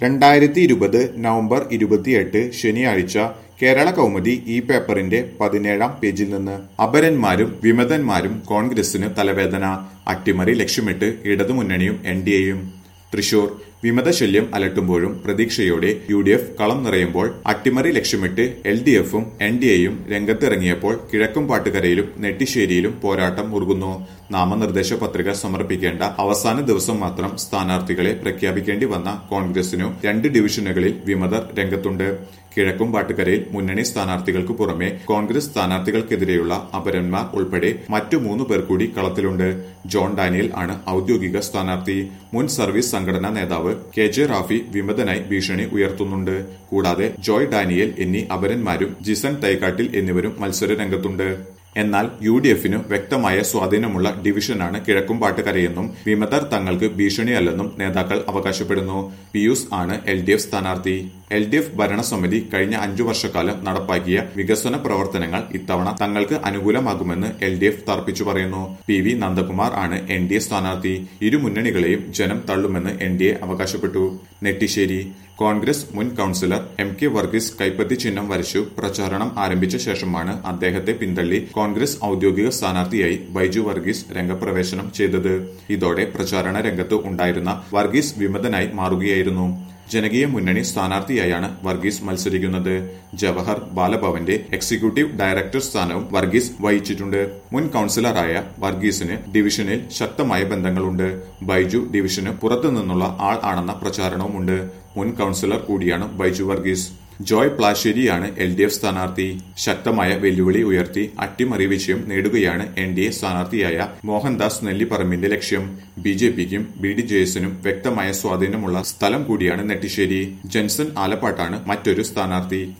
രണ്ടായിരത്തി ഇരുപത് നവംബർ ഇരുപത്തിയെട്ട് ശനിയാഴ്ച കേരള കൗമുദി ഈ പേപ്പറിന്റെ പതിനേഴാം പേജിൽ നിന്ന് അപരന്മാരും വിമതന്മാരും കോൺഗ്രസിന് തലവേദന അട്ടിമറി ലക്ഷ്യമിട്ട് ഇടതുമുന്നണിയും എൻ ഡി എയും തൃശൂർ വിമതശല്യം അലട്ടുമ്പോഴും പ്രതീക്ഷയോടെ യു ഡി എഫ് കളം നിറയുമ്പോൾ അട്ടിമറി ലക്ഷ്യമിട്ട് എൽ ഡി എഫും എൻ ഡി എയും രംഗത്തിറങ്ങിയപ്പോൾ കിഴക്കും പാട്ടുകരയിലും നെട്ടിശ്ശേരിയിലും പോരാട്ടം മുറുകുന്നു നാമനിർദ്ദേശ പത്രിക സമർപ്പിക്കേണ്ട അവസാന ദിവസം മാത്രം സ്ഥാനാർത്ഥികളെ പ്രഖ്യാപിക്കേണ്ടി വന്ന കോൺഗ്രസിനു രണ്ട് ഡിവിഷനുകളിൽ വിമതർ രംഗത്തുണ്ട് കിഴക്കും പാട്ടുകരയിൽ മുന്നണി സ്ഥാനാർത്ഥികൾക്ക് പുറമെ കോൺഗ്രസ് സ്ഥാനാർത്ഥികൾക്കെതിരെയുള്ള അപരന്മാർ ഉൾപ്പെടെ മറ്റു മൂന്ന് പേർ കൂടി കളത്തിലുണ്ട് ജോൺ ഡാനിയൽ ആണ് ഔദ്യോഗിക സ്ഥാനാർത്ഥി മുൻ സർവീസ് സംഘടനാ നേതാവ് കെ ജെ റാഫി വിമതനായി ഭീഷണി ഉയർത്തുന്നുണ്ട് കൂടാതെ ജോയ് ഡാനിയൽ എന്നീ അപരന്മാരും ജിസൺ തൈക്കാട്ടിൽ എന്നിവരും മത്സര രംഗത്തുണ്ട് എന്നാൽ യു ഡി എഫിനു വ്യക്തമായ സ്വാധീനമുള്ള ഡിവിഷനാണ് കിഴക്കും പാട്ടുകരയെന്നും വിമതർ തങ്ങൾക്ക് ഭീഷണിയല്ലെന്നും നേതാക്കൾ അവകാശപ്പെടുന്നു പിയൂസ് ആണ് എൽ ഡി എഫ് സ്ഥാനാർത്ഥി എൽ ഡി എഫ് ഭരണസമിതി കഴിഞ്ഞ അഞ്ചു വർഷക്കാലം നടപ്പാക്കിയ വികസന പ്രവർത്തനങ്ങൾ ഇത്തവണ തങ്ങൾക്ക് അനുകൂലമാകുമെന്ന് എൽ ഡി എഫ് തർപ്പിച്ചു പറയുന്നു പി വി നന്ദകുമാർ ആണ് എൻ ഡി എ സ്ഥാനാർത്ഥി ഇരു മുന്നണികളെയും ജനം തള്ളുമെന്ന് എൻ ഡി എ അവകാശപ്പെട്ടു നെട്ടിശ്ശേരി കോൺഗ്രസ് മുൻ കൌൺസിലർ എം കെ വർഗീസ് കൈപ്പത്തി ചിഹ്നം വരച്ചു പ്രചാരണം ആരംഭിച്ച ശേഷമാണ് അദ്ദേഹത്തെ പിന്തള്ളി കോൺഗ്രസ് ഔദ്യോഗിക സ്ഥാനാർത്ഥിയായി ബൈജു വർഗീസ് രംഗപ്രവേശനം ചെയ്തത് ഇതോടെ പ്രചാരണ രംഗത്ത് ഉണ്ടായിരുന്ന വർഗീസ് വിമതനായി മാറുകയായിരുന്നു ജനകീയ മുന്നണി സ്ഥാനാർത്ഥിയായാണ് വർഗീസ് മത്സരിക്കുന്നത് ജവഹർ ബാലഭവന്റെ എക്സിക്യൂട്ടീവ് ഡയറക്ടർ സ്ഥാനവും വർഗീസ് വഹിച്ചിട്ടുണ്ട് മുൻ കൌൺസിലറായ വർഗീസിന് ഡിവിഷനിൽ ശക്തമായ ബന്ധങ്ങളുണ്ട് ബൈജു ഡിവിഷന് പുറത്തുനിന്നുള്ള ആൾ ആണെന്ന പ്രചാരണവുമുണ്ട് മുൻ കൌൺസിലർ കൂടിയാണ് ബൈജു വർഗീസ് ജോയ് പ്ലാശ്ശേരിയാണ് എൽ ഡി എഫ് സ്ഥാനാർത്ഥി ശക്തമായ വെല്ലുവിളി ഉയർത്തി അട്ടിമറി വിജയം നേടുകയാണ് എൻ ഡി എ സ്ഥാനാർത്ഥിയായ മോഹൻദാസ് നെല്ലിപ്പറമ്പിന്റെ ലക്ഷ്യം ബി ജെ പിക്കും ബി ഡി ജെ എസിനും വ്യക്തമായ സ്വാധീനമുള്ള സ്ഥലം കൂടിയാണ് നെട്ടിശ്ശേരി ജൻസൺ ആലപ്പാട്ടാണ് മറ്റൊരു സ്ഥാനാർത്ഥി